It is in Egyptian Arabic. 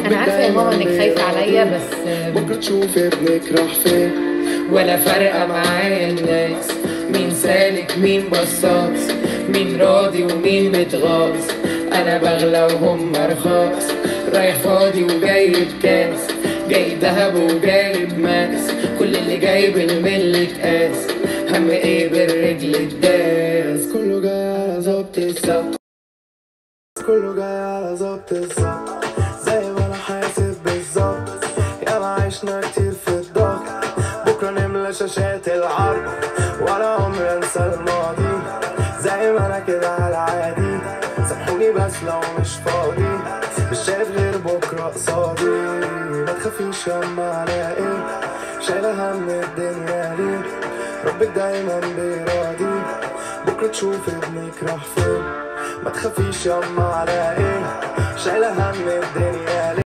انا عارفه يا ماما انك خايفه عليا بس بكرة تشوف ابنك راح فين ولا فارقة معايا الناس مين سالك مين بصاص مين راضي ومين متغاظ انا بغلى وهم رخاص رايح فاضي وجايب كاس جاي دهب وجايب ماس كل اللي جايب الملة قاس هم ايه بالرجل الداس كله جاي على ظبط الظبط كله جاي على ظبط الظبط زي ما انا حاسب بالظبط ياما عشنا كتير في الضغط بكرة نملى شاشات العرض ولا عمري انسى الماضي زي ما انا كده على العادي سامحوني بس لو مش فاضي مش شايف غير بكرة قصادي ما تخافيش ياما على ايه شايلة هم الدنيا ليه ربك دايما بيراضي بكرة تشوف ابنك راح فين ما تخافيش ياما على ايه شايلة هم الدنيا ليه